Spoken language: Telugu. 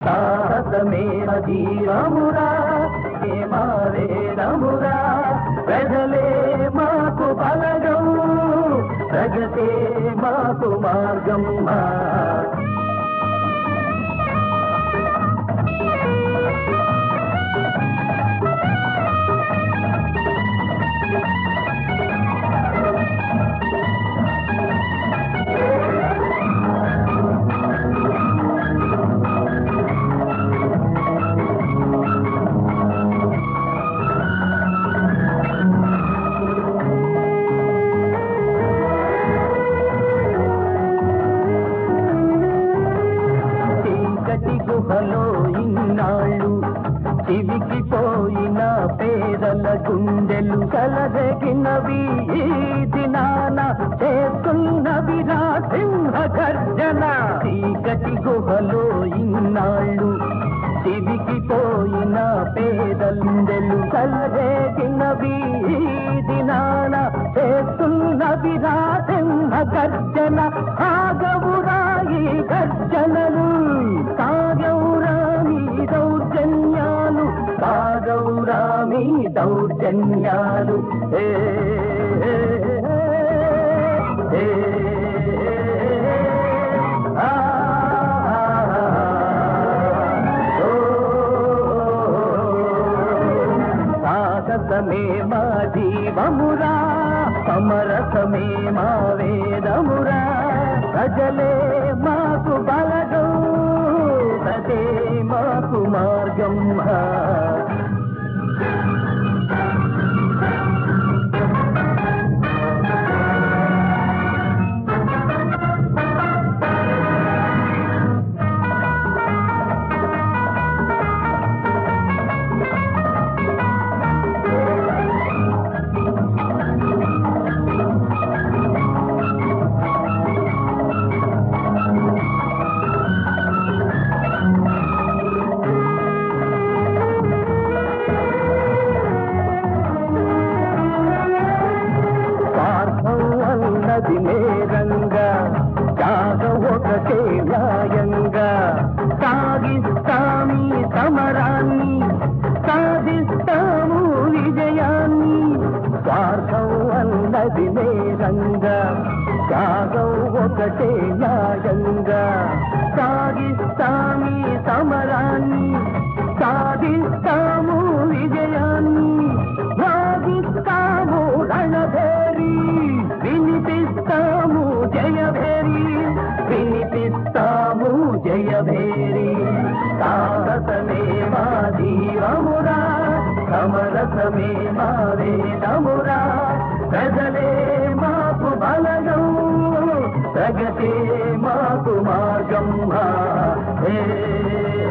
సాహసమే జీవమురా వేదమురా ప్రజలే మాకు బలగం ప్రగతే మాకు మార్గం చీకటి గుహలో ఇన్నాళ్ళు చివికి పోయిన పేదల గుండెలు కలదగినవి ఈ దినాన చేస్తున్నవి నా సింహ గర్జన చీకటి గుహలో ఇన్నాళ్ళు చివికి పోయిన పేదలుండెలు కలదగినవి ఈ దినాన చేస్తున్నవి నా సింహ గర్జన ఆగవురా ఈ గర్జనలు కాగౌరామి దౌర్జన్యాలు కాగౌరామి దౌర్జన్యాలు ఏ ఏ, ఏ, ఆ, ఓ, సాహసమే మా జీవమురా సమరసమే మా వేదమురా ప్రజలే మాకు బలగం సతే మాకు మార్గం స్వార్థం అన్నది నేరంగా త్యాగ ఒకటే న్యాయంగా సాగిస్తామీ సమరాన్ని సాధిస్తాము విజయాన్ని స్వార్థం అన్నది నేరంగా త్యాగం ఒకటే న్యాయంగా సాగిస్తామీ సమరాన్ని సాధిస్తాము విజయాన్ని భావిస్తాము రణభేరి వినిపిస్తాము జయభేరి వినిపిస్తాము జయభేరి సాహసమే మా జీవమురా సమరసమే మా వేదమురా ప్రజలే మాకు బలగం ప్రగతే మాకు మార్గం హే